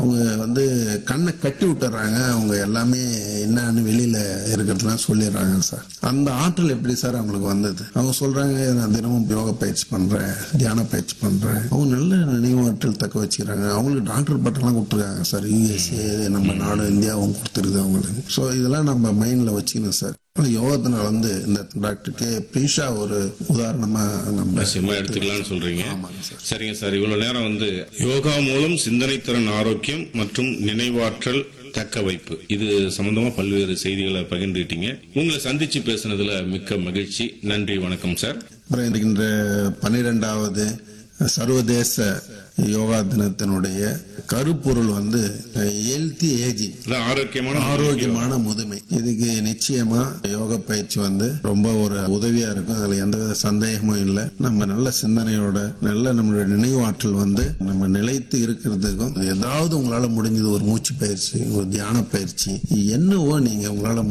அவங்க வந்து கண்ணை கட்டி விட்டுறாங்க அவங்க எல்லாமே என்னன்னு வெளியில இருக்கிறதுலாம் சொல்லிடுறாங்க சார் அந்த ஆற்றல் எப்படி சார் அவங்களுக்கு வந்தது அவங்க சொல்றாங்க நான் தினமும் யோகா பயிற்சி பண்றேன் தியான பயிற்சி பண்றேன் அவங்க நல்ல நினைவாற்றல் தக்க வச்சுக்கிறாங்க அவங்களுக்கு டாக்டர் பட்டம்லாம் கொடுத்துருக்காங்க சார் யூஎஸ்ஏ நம்ம நாடு இந்தியாவும் கொடுத்துருக்கு அவங்களுக்கு ஸோ இதெல்லாம் நம்ம மைண்ட்ல வச்சுக்கணும் சார் யோகத்தினால வந்து இந்த டாக்டர் கே பிரீஷா ஒரு உதாரணமா நம்ம அவசியமா எடுத்துக்கலாம்னு சொல்றீங்க ஆமாங்க சார். சரிங்க சார் இவ்வளவு நேரம் வந்து யோகா மூலம் சிந்தனை திறன் ஆரோக்கியம் மற்றும் நினைவாற்றல் தக்க வைப்பு இது சம்பந்தமா பல்வேறு செய்திகளை பகிர்ந்துக்கிட்டீங்க உங்களை சந்திச்சு பேசுனதுல மிக்க மகிழ்ச்சி நன்றி வணக்கம் சார் அப்புறம் இருக்கின்ற பன்னிரெண்டாவது சர்வதேச யோகா தினத்தினுடைய கருப்பொருள் வந்து ஹெல்த்தி ஏஜிங் அதான் ஆரோக்கியமான ஆரோக்கியமான முதுமை இதுக்கு நிச்சயமா யோக பயிற்சி வந்து ரொம்ப ஒரு உதவியா இருக்கும் அதுல எந்த சந்தேகமும் இல்லை நம்ம நல்ல சிந்தனையோட நல்ல நம்மளுடைய நினைவாற்றல் வந்து நம்ம நிலைத்து இருக்கிறதுக்கும் ஏதாவது உங்களால முடிஞ்சது ஒரு மூச்சு பயிற்சி ஒரு தியான பயிற்சி என்னவோ நீங்க உங்களால